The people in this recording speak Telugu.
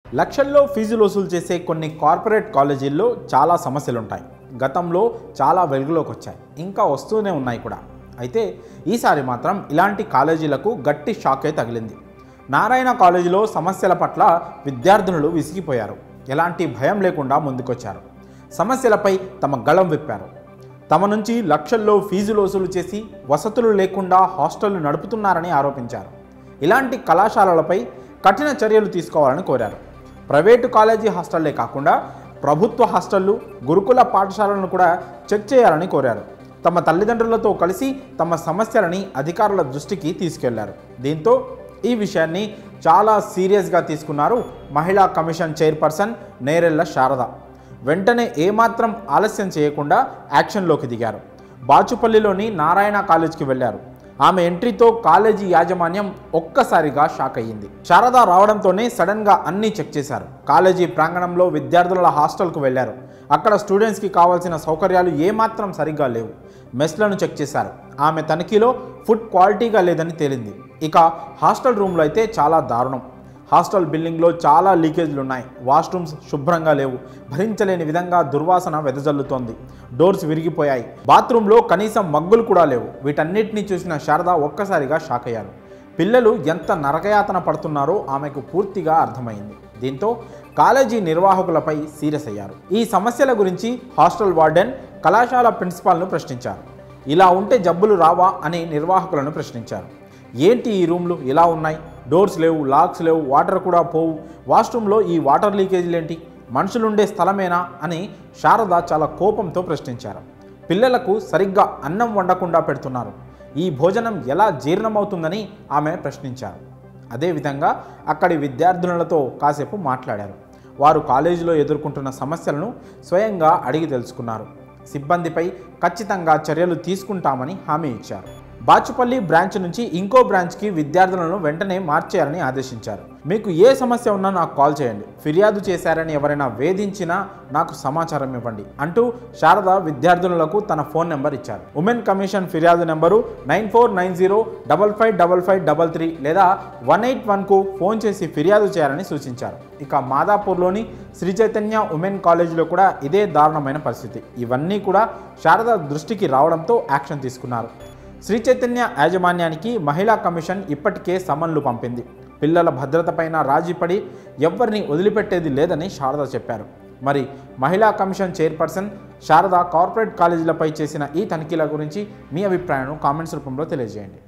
లక్షల్లో ఫీజులు వసూలు చేసే కొన్ని కార్పొరేట్ కాలేజీల్లో చాలా సమస్యలు ఉంటాయి గతంలో చాలా వెలుగులోకి వచ్చాయి ఇంకా వస్తూనే ఉన్నాయి కూడా అయితే ఈసారి మాత్రం ఇలాంటి కాలేజీలకు గట్టి షాకే తగిలింది నారాయణ కాలేజీలో సమస్యల పట్ల విద్యార్థినులు విసిగిపోయారు ఎలాంటి భయం లేకుండా ముందుకొచ్చారు సమస్యలపై తమ గళం విప్పారు తమ నుంచి లక్షల్లో ఫీజులు వసూలు చేసి వసతులు లేకుండా హాస్టళ్లు నడుపుతున్నారని ఆరోపించారు ఇలాంటి కళాశాలలపై కఠిన చర్యలు తీసుకోవాలని కోరారు ప్రైవేటు కాలేజీ హాస్టళ్లే కాకుండా ప్రభుత్వ హాస్టళ్లు గురుకుల పాఠశాలను కూడా చెక్ చేయాలని కోరారు తమ తల్లిదండ్రులతో కలిసి తమ సమస్యలని అధికారుల దృష్టికి తీసుకెళ్లారు దీంతో ఈ విషయాన్ని చాలా సీరియస్గా తీసుకున్నారు మహిళా కమిషన్ చైర్పర్సన్ నేరెళ్ల శారద వెంటనే ఏమాత్రం ఆలస్యం చేయకుండా యాక్షన్లోకి దిగారు బాచుపల్లిలోని నారాయణ కాలేజ్కి వెళ్లారు ఆమె ఎంట్రీతో కాలేజీ యాజమాన్యం ఒక్కసారిగా షాక్ అయ్యింది శారద రావడంతోనే సడన్గా అన్నీ చెక్ చేశారు కాలేజీ ప్రాంగణంలో విద్యార్థుల హాస్టల్కు వెళ్లారు అక్కడ స్టూడెంట్స్కి కావాల్సిన సౌకర్యాలు ఏమాత్రం సరిగ్గా లేవు మెస్లను చెక్ చేశారు ఆమె తనిఖీలో ఫుడ్ క్వాలిటీగా లేదని తేలింది ఇక హాస్టల్ రూమ్లో అయితే చాలా దారుణం హాస్టల్ బిల్డింగ్లో చాలా లీకేజ్లు ఉన్నాయి వాష్రూమ్స్ శుభ్రంగా లేవు భరించలేని విధంగా దుర్వాసన వెదజల్లుతోంది డోర్స్ విరిగిపోయాయి బాత్రూంలో కనీసం మగ్గులు కూడా లేవు వీటన్నిటిని చూసిన శారద ఒక్కసారిగా షాక్ అయ్యారు పిల్లలు ఎంత నరకయాతన పడుతున్నారో ఆమెకు పూర్తిగా అర్థమైంది దీంతో కాలేజీ నిర్వాహకులపై సీరియస్ అయ్యారు ఈ సమస్యల గురించి హాస్టల్ వార్డెన్ కళాశాల ప్రిన్సిపాల్ను ప్రశ్నించారు ఇలా ఉంటే జబ్బులు రావా అని నిర్వాహకులను ప్రశ్నించారు ఏంటి ఈ రూమ్లు ఇలా ఉన్నాయి డోర్స్ లేవు లాక్స్ లేవు వాటర్ కూడా పోవు వాష్రూమ్లో ఈ వాటర్ లీకేజీలు ఏంటి మనుషులుండే స్థలమేనా అని శారద చాలా కోపంతో ప్రశ్నించారు పిల్లలకు సరిగ్గా అన్నం వండకుండా పెడుతున్నారు ఈ భోజనం ఎలా జీర్ణమవుతుందని ఆమె ప్రశ్నించారు అదేవిధంగా అక్కడి విద్యార్థినులతో కాసేపు మాట్లాడారు వారు కాలేజీలో ఎదుర్కొంటున్న సమస్యలను స్వయంగా అడిగి తెలుసుకున్నారు సిబ్బందిపై ఖచ్చితంగా చర్యలు తీసుకుంటామని హామీ ఇచ్చారు బాచుపల్లి బ్రాంచ్ నుంచి ఇంకో బ్రాంచ్కి విద్యార్థులను వెంటనే మార్చేయాలని ఆదేశించారు మీకు ఏ సమస్య ఉన్నా నాకు కాల్ చేయండి ఫిర్యాదు చేశారని ఎవరైనా వేధించినా నాకు సమాచారం ఇవ్వండి అంటూ శారద విద్యార్థులకు తన ఫోన్ నెంబర్ ఇచ్చారు ఉమెన్ కమిషన్ ఫిర్యాదు number nine four nine zero double five double five double three లేదా వన్ ఎయిట్ వన్కు ఫోన్ చేసి ఫిర్యాదు చేయాలని సూచించారు ఇక మాదాపూర్లోని శ్రీ చైతన్య ఉమెన్ కాలేజీలో కూడా ఇదే దారుణమైన పరిస్థితి ఇవన్నీ కూడా శారద దృష్టికి రావడంతో యాక్షన్ తీసుకున్నారు శ్రీ చైతన్య యాజమాన్యానికి మహిళా కమిషన్ ఇప్పటికే సమన్లు పంపింది పిల్లల భద్రతపైన రాజీపడి ఎవ్వరిని వదిలిపెట్టేది లేదని శారద చెప్పారు మరి మహిళా కమిషన్ చైర్పర్సన్ శారద కార్పొరేట్ కాలేజీలపై చేసిన ఈ తనిఖీల గురించి మీ అభిప్రాయాన్ని కామెంట్స్ రూపంలో తెలియజేయండి